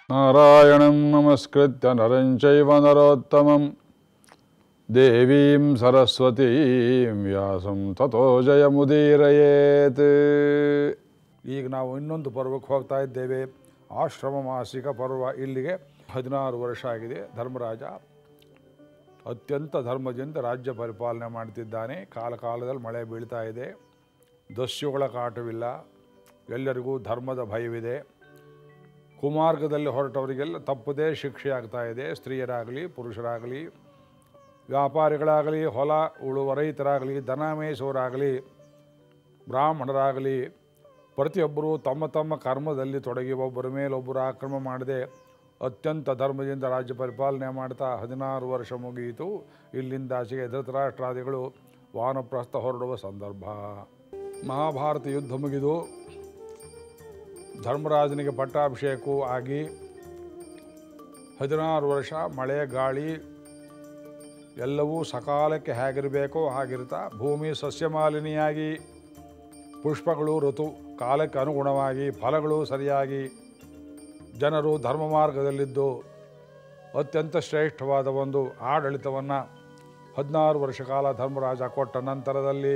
ನಾರಾಯಣಂ ನಮಸ್ಕೃತ್ಯ ನರಂ ಚೈವ ನರೋತ್ತಮಂ ದೇವೀಂ ಸರಸ್ವತೀಂ ವ್ಯಾಸಂ ತಥೋ ಜಯಮುದೀರಯೇತ್ ಈಗ ನಾವು ಇನ್ನೊಂದು ಪರ್ವಕ್ಕೆ ಹೋಗ್ತಾ ಇದ್ದೇವೆ ಆಶ್ರಮ ಮಾಸಿಕ ಪರ್ವ ಇಲ್ಲಿಗೆ ಹದಿನಾರು ವರ್ಷ ಆಗಿದೆ ಧರ್ಮರಾಜ ಅತ್ಯಂತ ಧರ್ಮದಿಂದ ರಾಜ್ಯ ಪರಿಪಾಲನೆ ಮಾಡ್ತಿದ್ದಾನೆ ಕಾಲ ಕಾಲದಲ್ಲಿ ಮಳೆ ಬೀಳ್ತಾ ಇದೆ ದಸ್ಯುಗಳ ಕಾಟವಿಲ್ಲ ಎಲ್ಲರಿಗೂ ಧರ್ಮದ ಭಯವಿದೆ ಕುಮಾರ್ಗದಲ್ಲಿ ಹೊರಟವರಿಗೆಲ್ಲ ತಪ್ಪದೇ ಶಿಕ್ಷೆ ಆಗ್ತಾ ಇದೆ ಸ್ತ್ರೀಯರಾಗಲಿ ಪುರುಷರಾಗಲಿ ವ್ಯಾಪಾರಿಗಳಾಗಲಿ ಹೊಲ ಉಳುವ ರೈತರಾಗಲಿ ದನ ಮೇಯಿಸೋರಾಗಲಿ ಬ್ರಾಹ್ಮಣರಾಗಲಿ ಪ್ರತಿಯೊಬ್ಬರೂ ತಮ್ಮ ತಮ್ಮ ಕರ್ಮದಲ್ಲಿ ತೊಡಗಿ ಒಬ್ಬರ ಮೇಲೊಬ್ಬರು ಆಕ್ರಮ ಮಾಡದೆ ಅತ್ಯಂತ ಧರ್ಮದಿಂದ ರಾಜ್ಯ ಪರಿಪಾಲನೆ ಮಾಡ್ತಾ ಹದಿನಾರು ವರ್ಷ ಮುಗಿಯಿತು ಇಲ್ಲಿಂದ ಆಚೆಗೆ ಧೃತರಾಷ್ಟ್ರಾದಿಗಳು ವಾನಪ್ರಸ್ಥ ಹೊರಡುವ ಸಂದರ್ಭ ಮಹಾಭಾರತ ಯುದ್ಧ ಮುಗಿದು ಧರ್ಮರಾಜನಿಗೆ ಪಟ್ಟಾಭಿಷೇಕವೂ ಆಗಿ ಹದಿನಾರು ವರ್ಷ ಮಳೆ ಗಾಳಿ ಎಲ್ಲವೂ ಸಕಾಲಕ್ಕೆ ಹೇಗಿರಬೇಕೋ ಹಾಗಿರ್ತಾ ಭೂಮಿ ಸಸ್ಯಮಾಲಿನಿಯಾಗಿ ಪುಷ್ಪಗಳು ಋತು ಕಾಲಕ್ಕೆ ಅನುಗುಣವಾಗಿ ಫಲಗಳು ಸರಿಯಾಗಿ ಜನರು ಧರ್ಮ ಮಾರ್ಗದಲ್ಲಿದ್ದು ಅತ್ಯಂತ ಶ್ರೇಷ್ಠವಾದ ಒಂದು ಆಡಳಿತವನ್ನು ಹದಿನಾರು ವರ್ಷ ಕಾಲ ಧರ್ಮರಾಜ ಕೊಟ್ಟ ನಂತರದಲ್ಲಿ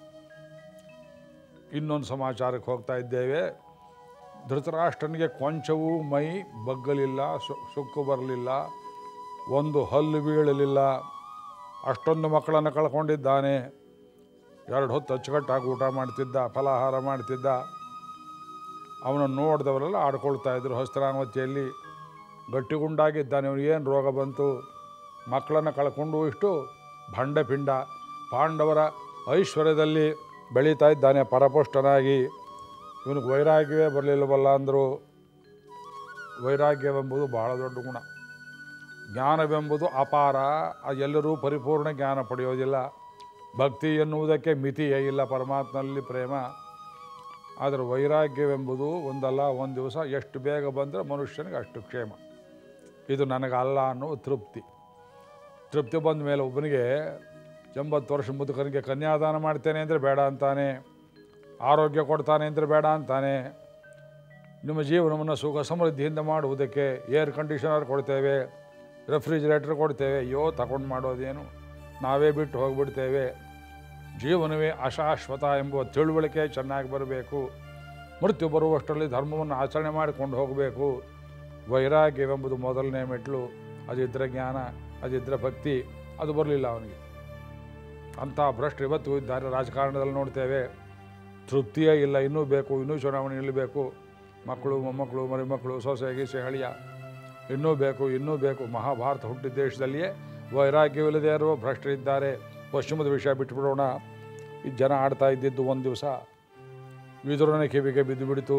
ಇನ್ನೊಂದು ಸಮಾಚಾರಕ್ಕೆ ಹೋಗ್ತಾ ಇದ್ದೇವೆ ಧೃತರಾಷ್ಟ್ರನಿಗೆ ಕೊಂಚವೂ ಮೈ ಬಗ್ಗಲಿಲ್ಲ ಸು ಸುಕ್ಕು ಬರಲಿಲ್ಲ ಒಂದು ಹಲ್ಲು ಬೀಳಲಿಲ್ಲ ಅಷ್ಟೊಂದು ಮಕ್ಕಳನ್ನು ಕಳ್ಕೊಂಡಿದ್ದಾನೆ ಎರಡು ಹೊತ್ತು ಅಚ್ಚುಕಟ್ಟಾಗಿ ಊಟ ಮಾಡ್ತಿದ್ದ ಫಲಾಹಾರ ಮಾಡ್ತಿದ್ದ ಅವನನ್ನು ನೋಡಿದವರೆಲ್ಲ ಆಡ್ಕೊಳ್ತಾ ಇದ್ರು ಹಸ್ತರಾಮತಿಯಲ್ಲಿ ಗಟ್ಟಿಗುಂಡಾಗಿದ್ದಾನೆ ಅವನು ಏನು ರೋಗ ಬಂತು ಮಕ್ಕಳನ್ನು ಕಳ್ಕೊಂಡು ಇಷ್ಟು ಭಂಡ ಪಿಂಡ ಪಾಂಡವರ ಐಶ್ವರ್ಯದಲ್ಲಿ ಬೆಳೀತಾ ಇದ್ದಾನೆ ಪರಪುಷ್ಟನಾಗಿ ಇವನಿಗೆ ವೈರಾಗ್ಯವೇ ಬರಲಿಲ್ಲವಲ್ಲ ಅಂದರು ವೈರಾಗ್ಯವೆಂಬುದು ಬಹಳ ದೊಡ್ಡ ಗುಣ ಜ್ಞಾನವೆಂಬುದು ಅಪಾರ ಆ ಎಲ್ಲರೂ ಪರಿಪೂರ್ಣ ಜ್ಞಾನ ಪಡೆಯೋದಿಲ್ಲ ಭಕ್ತಿ ಎನ್ನುವುದಕ್ಕೆ ಮಿತಿಯೇ ಇಲ್ಲ ಪರಮಾತ್ಮನಲ್ಲಿ ಪ್ರೇಮ ಆದರೆ ವೈರಾಗ್ಯವೆಂಬುದು ಒಂದಲ್ಲ ಒಂದು ದಿವಸ ಎಷ್ಟು ಬೇಗ ಬಂದರೆ ಮನುಷ್ಯನಿಗೆ ಅಷ್ಟು ಕ್ಷೇಮ ಇದು ನನಗಲ್ಲ ಅನ್ನೋ ತೃಪ್ತಿ ತೃಪ್ತಿ ಬಂದ ಮೇಲೆ ಒಬ್ಬನಿಗೆ ಎಂಬತ್ತು ವರ್ಷ ಮುದುಕನಿಗೆ ಕನ್ಯಾದಾನ ಮಾಡ್ತೇನೆ ಅಂದರೆ ಬೇಡ ಅಂತಾನೆ ಆರೋಗ್ಯ ಕೊಡ್ತಾನೆ ಅಂದರೆ ಬೇಡ ಅಂತಾನೆ ನಿಮ್ಮ ಜೀವನವನ್ನು ಸುಖ ಸಮೃದ್ಧಿಯಿಂದ ಮಾಡುವುದಕ್ಕೆ ಏರ್ ಕಂಡೀಷನರ್ ಕೊಡ್ತೇವೆ ರೆಫ್ರಿಜಿರೇಟರ್ ಕೊಡ್ತೇವೆ ಅಯ್ಯೋ ತಗೊಂಡು ಮಾಡೋದೇನು ನಾವೇ ಬಿಟ್ಟು ಹೋಗಿಬಿಡ್ತೇವೆ ಜೀವನವೇ ಅಶಾಶ್ವತ ಎಂಬುವ ತಿಳುವಳಿಕೆ ಚೆನ್ನಾಗಿ ಬರಬೇಕು ಮೃತ್ಯು ಬರುವಷ್ಟರಲ್ಲಿ ಧರ್ಮವನ್ನು ಆಚರಣೆ ಮಾಡಿಕೊಂಡು ಹೋಗಬೇಕು ವೈರಾಗ್ಯವೆಂಬುದು ಮೊದಲನೇ ಮೆಟ್ಲು ಅದಿದ್ದರೆ ಜ್ಞಾನ ಅದಿದ್ದರೆ ಭಕ್ತಿ ಅದು ಬರಲಿಲ್ಲ ಅವನಿಗೆ ಅಂಥ ಭ್ರಷ್ಟರು ಇವತ್ತು ಇದ್ದಾರೆ ರಾಜಕಾರಣದಲ್ಲಿ ನೋಡ್ತೇವೆ ತೃಪ್ತಿಯೇ ಇಲ್ಲ ಇನ್ನೂ ಬೇಕು ಇನ್ನೂ ಚುನಾವಣೆ ನಿಲ್ಲಬೇಕು ಮಕ್ಕಳು ಮೊಮ್ಮಕ್ಕಳು ಮರಿಮಕ್ಕಳು ಸೊಸೆ ಗೀಸೆ ಹಳಿಯ ಇನ್ನೂ ಬೇಕು ಇನ್ನೂ ಬೇಕು ಮಹಾಭಾರತ ಹುಟ್ಟಿದ ದೇಶದಲ್ಲಿಯೇ ವೈರಾಗ್ಯವಿಲ್ಲದೆ ಇರುವ ಭ್ರಷ್ಟರಿದ್ದಾರೆ ಪಶ್ಚಿಮದ ವಿಷಯ ಬಿಟ್ಟುಬಿಡೋಣ ಈ ಜನ ಆಡ್ತಾ ಇದ್ದಿದ್ದು ಒಂದು ದಿವಸ ವಿದುರನ ಕಿವಿಗೆ ಬಿದ್ದು ಬಿಡಿತು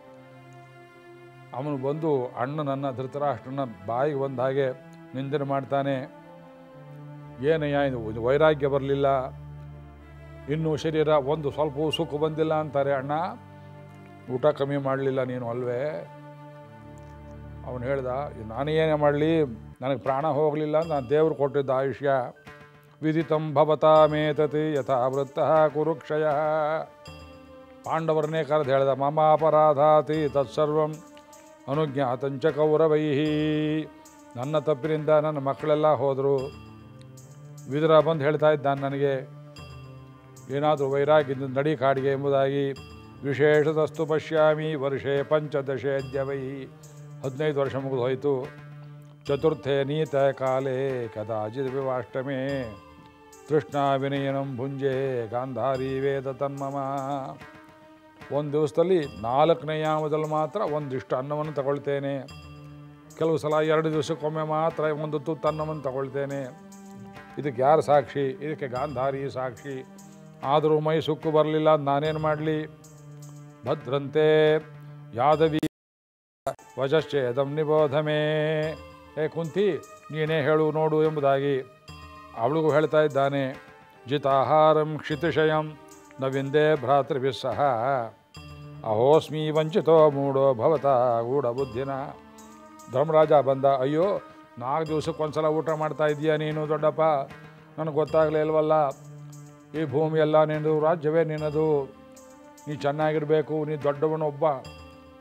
ಅವನು ಬಂದು ಅಣ್ಣನನ್ನ ಧೃತರಾಷ್ಟ್ರನ ಬಾಯಿಗೆ ಬಂದ ಹಾಗೆ ನಿಂದನೆ ಮಾಡ್ತಾನೆ ಏನಯ್ಯ ಇದು ಇದು ವೈರಾಗ್ಯ ಬರಲಿಲ್ಲ ಇನ್ನೂ ಶರೀರ ಒಂದು ಸ್ವಲ್ಪವೂ ಸುಖ ಬಂದಿಲ್ಲ ಅಂತಾರೆ ಅಣ್ಣ ಊಟ ಕಮ್ಮಿ ಮಾಡಲಿಲ್ಲ ನೀನು ಅಲ್ವೇ ಅವನು ಹೇಳ್ದ ನಾನು ಏನೇ ಮಾಡಲಿ ನನಗೆ ಪ್ರಾಣ ಹೋಗಲಿಲ್ಲ ನಾನು ದೇವರು ಕೊಟ್ಟಿದ್ದ ಆಯುಷ್ಯ ವಿದಿತಂ ಭವತಾಮೇತತಿ ಯಥಾವೃತ್ತ ಕುರುಕ್ಷಯ ಪಾಂಡವರನ್ನೇ ಕರೆದು ಹೇಳ್ದ ಮಮ ಅಪರಾಧಾತಿ ತತ್ಸರ್ವಂ ಅನುಜ್ಞಾತಂಚ ಕೌರವೈ ನನ್ನ ತಪ್ಪಿನಿಂದ ನನ್ನ ಮಕ್ಕಳೆಲ್ಲ ಹೋದರು ವಿದುರ ಬಂದು ಹೇಳ್ತಾ ಇದ್ದಾನೆ ನನಗೆ ಏನಾದರೂ ವೈರಾಗ್ಯದಿಂದ ನಡಿ ಕಾಡಿಗೆ ಎಂಬುದಾಗಿ ವಿಶೇಷದಸ್ತು ಪಶ್ಯಾಮಿ ವರ್ಷೇ ಪಂಚದಶೇದ್ಯ ವೈ ಹದಿನೈದು ವರ್ಷ ಮುಗಿದು ಹೋಯಿತು ಚತುರ್ಥೇ ನೀತ ಕಾಲೇ ಕದಾಚಿತ್ ವಿವಾಷ್ಟಮೇ ತೃಷ್ಣಾ ವಿನಯನಂ ಭುಂಜೆ ಗಾಂಧಾರಿ ವೇದ ತನ್ಮಮ ಒಂದು ದಿವಸದಲ್ಲಿ ನಾಲ್ಕನೇ ಯಾಮದಲ್ಲಿ ಮಾತ್ರ ಒಂದಿಷ್ಟು ಅನ್ನವನ್ನು ತಗೊಳ್ತೇನೆ ಕೆಲವು ಸಲ ಎರಡು ದಿವಸಕ್ಕೊಮ್ಮೆ ಮಾತ್ರ ಒಂದು ತುತ್ತು ಅನ್ನವನ್ನು ತಗೊಳ್ತೇನೆ ಇದಕ್ಕೆ ಯಾರು ಸಾಕ್ಷಿ ಇದಕ್ಕೆ ಗಾಂಧಾರಿ ಸಾಕ್ಷಿ ಆದರೂ ಮೈ ಸುಕ್ಕು ಬರಲಿಲ್ಲ ನಾನೇನು ಮಾಡಲಿ ಭದ್ರಂತೆ ಯಾದವಿ ವಜಶ್ಚೇದಂ ನಿಬೋಧಮೇ ಏ ಕುಂತಿ ನೀನೇ ಹೇಳು ನೋಡು ಎಂಬುದಾಗಿ ಅವಳಿಗೂ ಹೇಳ್ತಾ ಇದ್ದಾನೆ ಜಿತಾಹಾರಂ ಕ್ಷಿತಿಶಯಂ ನವಿಂದೇ ಭ್ರಾತೃಭಿಸ್ಸಹ ಅಹೋಸ್ಮಿ ವಂಚಿತೋ ಮೂಡೋ ಭವತ ಗೂಢ ಬುದ್ಧಿನ ಧರ್ಮರಾಜ ಬಂದ ಅಯ್ಯೋ ನಾಲ್ಕು ದಿವಸಕ್ಕೆ ಒಂದ್ಸಲ ಊಟ ಮಾಡ್ತಾ ಇದೀಯ ನೀನು ದೊಡ್ಡಪ್ಪ ನನಗೆ ಗೊತ್ತಾಗಲೇ ಇಲ್ವಲ್ಲ ಈ ಭೂಮಿ ಎಲ್ಲ ನಿನ್ನದು ರಾಜ್ಯವೇ ನಿನ್ನದು ನೀ ಚೆನ್ನಾಗಿರಬೇಕು ನೀ ದೊಡ್ಡವನೊಬ್ಬ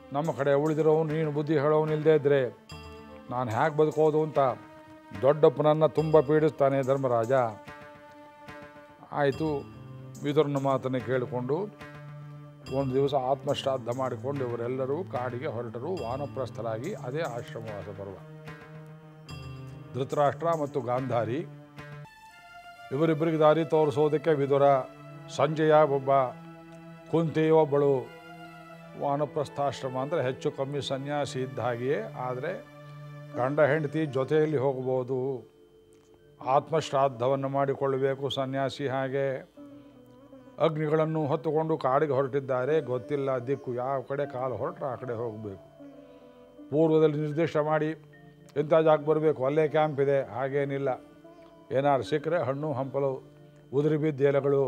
ನಮ್ಮ ಕಡೆ ಉಳಿದಿರೋನು ನೀನು ಬುದ್ಧಿ ಹೇಳೋನು ಇಲ್ಲದೇ ಇದ್ದರೆ ನಾನು ಹೇಗೆ ಬದುಕೋದು ಅಂತ ದೊಡ್ಡಪ್ಪನನ್ನು ತುಂಬ ಪೀಡಿಸ್ತಾನೆ ಧರ್ಮರಾಜ ಆಯಿತು ವಿದುರನ ಮಾತನ್ನು ಕೇಳಿಕೊಂಡು ಒಂದು ದಿವಸ ಆತ್ಮಶ್ರಾದ್ದ ಮಾಡಿಕೊಂಡು ಇವರೆಲ್ಲರೂ ಕಾಡಿಗೆ ಹೊರಟರು ವಾನಪ್ರಸ್ಥರಾಗಿ ಅದೇ ಆಶ್ರಮವಾಸ ಪರ್ವ ಧೃತರಾಷ್ಟ್ರ ಮತ್ತು ಗಾಂಧಾರಿ ಇವರಿಬ್ಬರಿಗೆ ದಾರಿ ತೋರಿಸೋದಕ್ಕೆ ವಿದುರ ಸಂಜೆಯ ಒಬ್ಬ ಕುಂತಿ ಒಬ್ಬಳು ವಾನಪ್ರಸ್ಥಾಶ್ರಮ ಅಂದರೆ ಹೆಚ್ಚು ಕಮ್ಮಿ ಸನ್ಯಾಸಿ ಇದ್ದ ಹಾಗೆಯೇ ಆದರೆ ಗಂಡ ಹೆಂಡತಿ ಜೊತೆಯಲ್ಲಿ ಹೋಗ್ಬೋದು ಆತ್ಮಶ್ರಾದ್ದವನ್ನು ಮಾಡಿಕೊಳ್ಳಬೇಕು ಸನ್ಯಾಸಿ ಹಾಗೆ ಅಗ್ನಿಗಳನ್ನು ಹೊತ್ತುಕೊಂಡು ಕಾಡಿಗೆ ಹೊರಟಿದ್ದಾರೆ ಗೊತ್ತಿಲ್ಲ ದಿಕ್ಕು ಯಾವ ಕಡೆ ಕಾಲು ಹೊರಟ್ರೆ ಆ ಕಡೆ ಹೋಗಬೇಕು ಪೂರ್ವದಲ್ಲಿ ನಿರ್ದಿಷ್ಟ ಮಾಡಿ ಇಂಥ ಜಾಗ ಬರಬೇಕು ಅಲ್ಲೇ ಕ್ಯಾಂಪ್ ಇದೆ ಹಾಗೇನಿಲ್ಲ ಏನಾರು ಸಿಕ್ಕರೆ ಹಣ್ಣು ಹಂಪಲು ಉದುರಿ ಬಿದ್ದ ಎಲೆಗಳು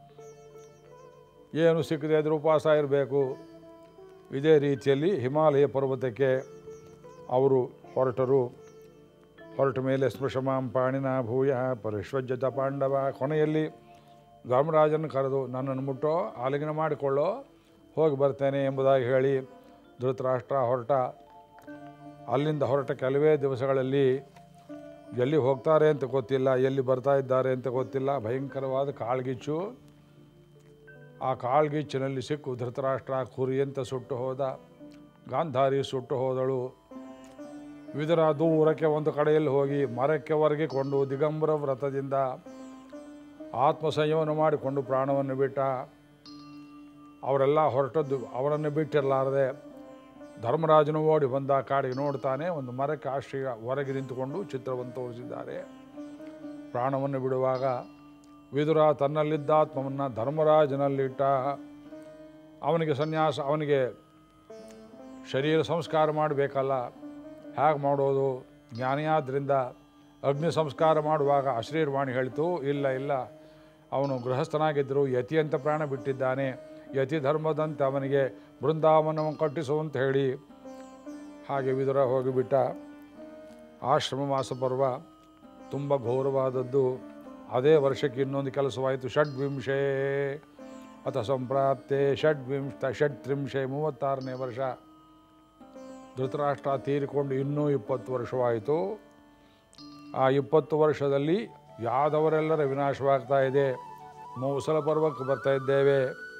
ಏನು ಸಿಕ್ಕದೆ ಅದ್ರ ಉಪವಾಸ ಇರಬೇಕು ಇದೇ ರೀತಿಯಲ್ಲಿ ಹಿಮಾಲಯ ಪರ್ವತಕ್ಕೆ ಅವರು ಹೊರಟರು ಹೊರಟ ಮೇಲೆ ಸ್ಪೃಶಮಾಂ ಪಾಣಿನ ಭೂಯ ಪರಿಶ್ವಜ್ಜತ ಪಾಂಡವ ಕೊನೆಯಲ್ಲಿ ಧರ್ಮರಾಜನ ಕರೆದು ನನ್ನನ್ನು ಮುಟ್ಟೋ ಆಲಿಂಗನ ಮಾಡಿಕೊಳ್ಳೋ ಹೋಗಿ ಬರ್ತೇನೆ ಎಂಬುದಾಗಿ ಹೇಳಿ ಧೃತರಾಷ್ಟ್ರ ಹೊರಟ ಅಲ್ಲಿಂದ ಹೊರಟ ಕೆಲವೇ ದಿವಸಗಳಲ್ಲಿ ಎಲ್ಲಿ ಹೋಗ್ತಾರೆ ಅಂತ ಗೊತ್ತಿಲ್ಲ ಎಲ್ಲಿ ಬರ್ತಾ ಇದ್ದಾರೆ ಅಂತ ಗೊತ್ತಿಲ್ಲ ಭಯಂಕರವಾದ ಕಾಳ್ಗಿಚ್ಚು ಆ ಕಾಳ್ಗಿಚ್ಚಿನಲ್ಲಿ ಸಿಕ್ಕು ಧೃತರಾಷ್ಟ್ರ ಕುರಿಯಂತ ಸುಟ್ಟು ಹೋದ ಗಾಂಧಾರಿ ಸುಟ್ಟು ಹೋದಳು ವಿದುರ ದೂರಕ್ಕೆ ಒಂದು ಕಡೆಯಲ್ಲಿ ಹೋಗಿ ಮರಕ್ಕೆ ಒರಗಿಕೊಂಡು ದಿಗಂಬರ ವ್ರತದಿಂದ ಆತ್ಮ ಸಂಯಮನ ಮಾಡಿಕೊಂಡು ಪ್ರಾಣವನ್ನು ಬಿಟ್ಟ ಅವರೆಲ್ಲ ಹೊರಟದ್ದು ಅವರನ್ನು ಬಿಟ್ಟಿರಲಾರದೆ ಧರ್ಮರಾಜನು ಓಡಿ ಬಂದ ಕಾಡಿಗೆ ನೋಡ್ತಾನೆ ಒಂದು ಮರಕ್ಕೆ ಆಶ್ರಯ ಹೊರಗೆ ನಿಂತುಕೊಂಡು ಚಿತ್ರವನ್ನು ತೋರಿಸಿದ್ದಾರೆ ಪ್ರಾಣವನ್ನು ಬಿಡುವಾಗ ವಿದುರ ತನ್ನಲ್ಲಿದ್ದ ಆತ್ಮವನ್ನು ಧರ್ಮರಾಜನಲ್ಲಿಟ್ಟ ಅವನಿಗೆ ಸನ್ಯಾಸ ಅವನಿಗೆ ಶರೀರ ಸಂಸ್ಕಾರ ಮಾಡಬೇಕಲ್ಲ ಹೇಗೆ ಮಾಡೋದು ಜ್ಞಾನಿಯಾದ್ದರಿಂದ ಅಗ್ನಿ ಸಂಸ್ಕಾರ ಮಾಡುವಾಗ ಅಶ್ರೀರ್ವಾಣಿ ಹೇಳಿತು ಇಲ್ಲ ಇಲ್ಲ ಅವನು ಗೃಹಸ್ಥನಾಗಿದ್ದರು ಯತಿ ಅಂತ ಪ್ರಾಣ ಬಿಟ್ಟಿದ್ದಾನೆ ಯತಿ ಧರ್ಮದಂತೆ ಅವನಿಗೆ ಬೃಂದಾವನವನ್ನು ಕಟ್ಟಿಸು ಅಂತ ಹೇಳಿ ಹಾಗೆ ವಿದುರ ಹೋಗಿಬಿಟ್ಟ ಆಶ್ರಮ ಮಾಸ ಪರ್ವ ತುಂಬ ಘೋರವಾದದ್ದು ಅದೇ ವರ್ಷಕ್ಕೆ ಇನ್ನೊಂದು ಕೆಲಸವಾಯಿತು ಷಡ್ವಿಂಶೇ ಅಥ ಸಂಪ್ರಾಪ್ತೆ ಷಡ್ವಿಂಶ ಷಟ್ತ್ರಿಂಶೆ ಮೂವತ್ತಾರನೇ ವರ್ಷ ಧೃತರಾಷ್ಟ್ರ ತೀರಿಕೊಂಡು ಇನ್ನೂ ಇಪ್ಪತ್ತು ವರ್ಷವಾಯಿತು ಆ ಇಪ್ಪತ್ತು ವರ್ಷದಲ್ಲಿ ಯಾದವರೆಲ್ಲರ ವಿನಾಶವಾಗ್ತಾ ಇದೆ ಮೌಸಲ ಪರ್ವಕ್ಕೆ ಬರ್ತಾ ಇದ್ದೇವೆ